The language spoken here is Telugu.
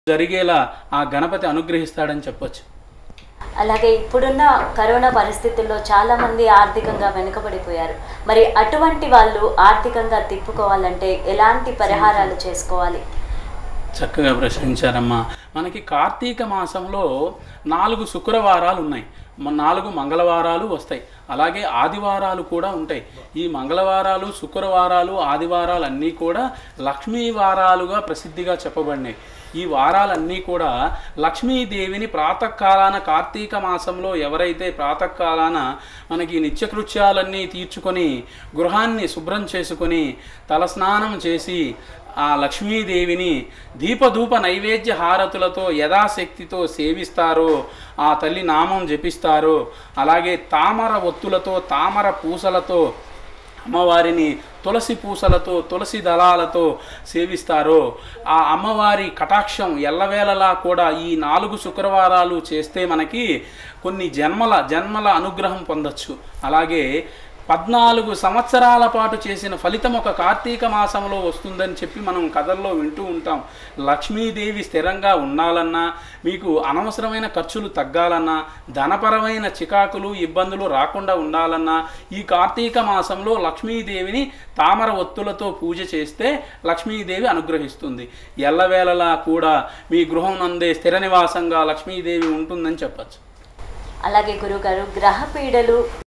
జరిగేలా ఆ గణపతి అనుగ్రహిస్తాడని చెప్పొచ్చు అలాగే ఇప్పుడున్న కరోనా పరిస్థితుల్లో చాలా మంది ఆర్థికంగా వెనుకబడిపోయారు మరి అటువంటి వాళ్ళు ఆర్థికంగా తిప్పుకోవాలంటే ఎలాంటి పరిహారాలు చేసుకోవాలి చక్కగా ప్రశ్నించారమ్మా మనకి కార్తీక మాసంలో నాలుగు శుక్రవారాలు ఉన్నాయి మ- నాలుగు మంగళవారాలు వస్తాయి అలాగే ఆదివారాలు కూడా ఉంటాయి ఈ మంగళవారాలు శుక్రవారాలు ఆదివారాలు అన్నీ కూడా లక్ష్మీ వారాలుగా ప్రసిద్ధిగా చెప్పబడినాయి ఈ వారాలన్నీ కూడా లక్ష్మీదేవిని ప్రాతకాలాన కార్తీక మాసంలో ఎవరైతే ప్రాతకాలాన మనకి నిత్యకృత్యాలన్నీ తీర్చుకొని గృహాన్ని శుభ్రం చేసుకొని తలస్నానం చేసి ఆ లక్ష్మీదేవిని దీపధూప నైవేద్య హారతులతో యథాశక్తితో సేవిస్తారో ఆ తల్లి నామం జపిస్తారో అలాగే తామర ఒత్తులతో తామర పూసలతో అమ్మవారిని తులసి పూసలతో తులసి దళాలతో సేవిస్తారో ఆ అమ్మవారి కటాక్షం ఎల్లవేళలా కూడా ఈ నాలుగు శుక్రవారాలు చేస్తే మనకి కొన్ని జన్మల జన్మల అనుగ్రహం పొందొచ్చు అలాగే పద్నాలుగు సంవత్సరాల పాటు చేసిన ఫలితం ఒక కార్తీక మాసంలో వస్తుందని చెప్పి మనం కథల్లో వింటూ ఉంటాం లక్ష్మీదేవి స్థిరంగా ఉండాలన్నా మీకు అనవసరమైన ఖర్చులు తగ్గాలన్నా ధనపరమైన చికాకులు ఇబ్బందులు రాకుండా ఉండాలన్నా ఈ కార్తీక మాసంలో లక్ష్మీదేవిని తామర ఒత్తులతో పూజ చేస్తే లక్ష్మీదేవి అనుగ్రహిస్తుంది ఎల్లవేళలా కూడా మీ గృహం నందే స్థిర నివాసంగా లక్ష్మీదేవి ఉంటుందని చెప్పచ్చు అలాగే గురుగారు గ్రహ పీడలు